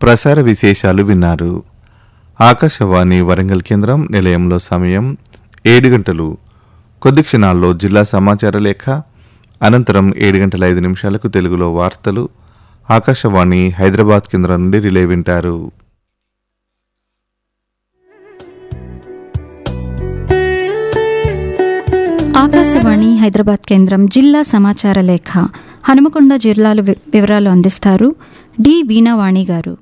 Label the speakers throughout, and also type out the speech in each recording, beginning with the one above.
Speaker 1: ప్రసార విశేషాలు విన్నారు ఆకాశవాణి వరంగల్ కేంద్రం నిలయంలో సమయం ఏడు గంటలు కొద్ది క్షణాల్లో జిల్లా సమాచార లేఖ అనంతరం ఏడు గంటల ఐదు నిమిషాలకు తెలుగులో వార్తలు ఆకాశవాణి హైదరాబాద్ కేంద్రం నుండి రిలే వింటారు
Speaker 2: ఆకాశవాణి హైదరాబాద్ కేంద్రం జిల్లా సమాచార లేఖ హనుమకొండ జిల్లాల వి- వివరాలు అందిస్తారు డి వీణావాణి గారు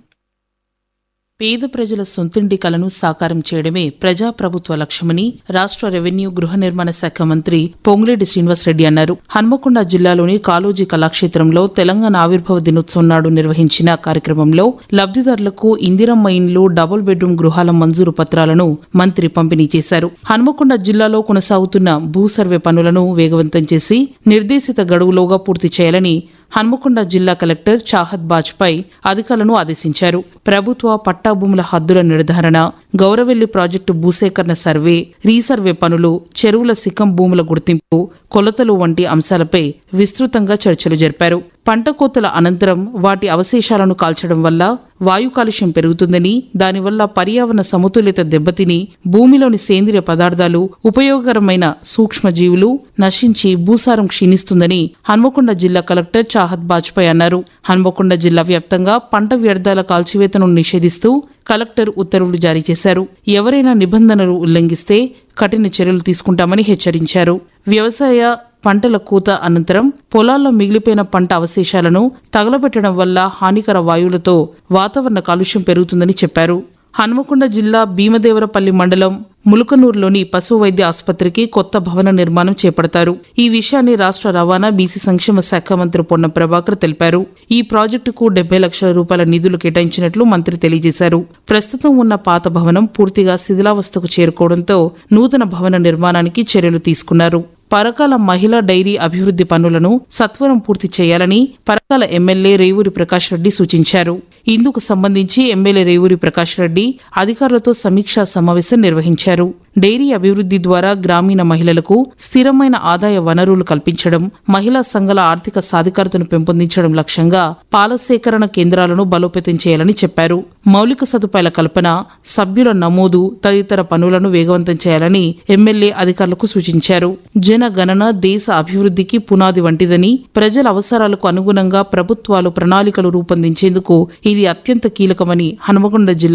Speaker 3: పేద ప్రజల సొంతింటి కలను సాకారం చేయడమే ప్రజాప్రభుత్వ లక్ష్యమని రాష్ట్ర రెవెన్యూ గృహ నిర్మాణ శాఖ మంత్రి పొంగులేటి శ్రీనివాసరెడ్డి అన్నారు హన్మకొండ జిల్లాలోని కాలోజీ కళాక్షేత్రంలో తెలంగాణ ఆవిర్భావ దినోత్సవం నాడు నిర్వహించిన కార్యక్రమంలో లబ్దిదారులకు ఇందిరమ్మ ఇండ్లు డబుల్ బెడ్రూమ్ గృహాల మంజూరు పత్రాలను మంత్రి పంపిణీ చేశారు హన్మకొండ జిల్లాలో కొనసాగుతున్న భూ సర్వే పనులను వేగవంతం చేసి నిర్దేశిత గడువులోగా పూర్తి చేయాలని హన్మకొండ జిల్లా కలెక్టర్ చాహద్ బాజ్పై అధికారులను ఆదేశించారు ప్రభుత్వ పట్టా భూముల హద్దుల నిర్ధారణ గౌరవెల్లి ప్రాజెక్టు భూసేకరణ సర్వే రీసర్వే పనులు చెరువుల సిక్కం భూముల గుర్తింపు కొలతలు వంటి అంశాలపై విస్తృతంగా చర్చలు జరిపారు పంట కోతల అనంతరం వాటి అవశేషాలను కాల్చడం వల్ల వాయు కాలుష్యం పెరుగుతుందని దానివల్ల పర్యావరణ సమతుల్యత దెబ్బతిని భూమిలోని సేంద్రియ పదార్థాలు ఉపయోగకరమైన సూక్ష్మజీవులు నశించి భూసారం క్షీణిస్తుందని హన్మకొండ జిల్లా కలెక్టర్ చాహద్ బాజ్పాయ్ అన్నారు హన్మకొండ జిల్లా వ్యాప్తంగా పంట వ్యర్థాల కాల్చివేతను నిషేధిస్తూ కలెక్టర్ ఉత్తర్వులు జారీ చేశారు ఎవరైనా నిబంధనలు ఉల్లంఘిస్తే కఠిన చర్యలు తీసుకుంటామని హెచ్చరించారు వ్యవసాయ పంటల కూత అనంతరం పొలాల్లో మిగిలిపోయిన పంట అవశేషాలను తగలబెట్టడం వల్ల హానికర వాయువులతో వాతావరణ కాలుష్యం పెరుగుతుందని చెప్పారు హన్మకొండ జిల్లా భీమదేవరపల్లి మండలం ములుకనూరులోని పశు వైద్య ఆసుపత్రికి కొత్త భవన నిర్మాణం చేపడతారు ఈ విషయాన్ని రాష్ట్ర రవాణా బీసీ సంక్షేమ శాఖ మంత్రి పొన్న ప్రభాకర్ తెలిపారు ఈ ప్రాజెక్టుకు డెబ్బై లక్షల రూపాయల నిధులు కేటాయించినట్లు మంత్రి తెలియజేశారు ప్రస్తుతం ఉన్న పాత భవనం పూర్తిగా శిథిలావస్థకు చేరుకోవడంతో నూతన భవన నిర్మాణానికి చర్యలు తీసుకున్నారు పరకాల మహిళా డైరీ అభివృద్ధి పనులను సత్వరం పూర్తి చేయాలని పరకాల ఎమ్మెల్యే రేవూరి ప్రకాష్ రెడ్డి సూచించారు ఇందుకు సంబంధించి ఎమ్మెల్యే రేవూరి ప్రకాష్ రెడ్డి అధికారులతో సమీక్షా సమావేశం నిర్వహించారు డైరీ అభివృద్ధి ద్వారా గ్రామీణ మహిళలకు స్థిరమైన ఆదాయ వనరులు కల్పించడం మహిళా సంఘాల ఆర్థిక సాధికారతను పెంపొందించడం లక్ష్యంగా పాల సేకరణ కేంద్రాలను బలోపేతం చేయాలని చెప్పారు మౌలిక సదుపాయాల కల్పన సభ్యుల నమోదు తదితర పనులను వేగవంతం చేయాలని ఎమ్మెల్యే అధికారులకు సూచించారు జనగణన దేశ అభివృద్ధికి పునాది వంటిదని ప్రజల అవసరాలకు అనుగుణంగా ప్రభుత్వాలు ప్రణాళికలు రూపొందించేందుకు ఇది అత్యంత కీలకమని హనుమకొండ జిల్లా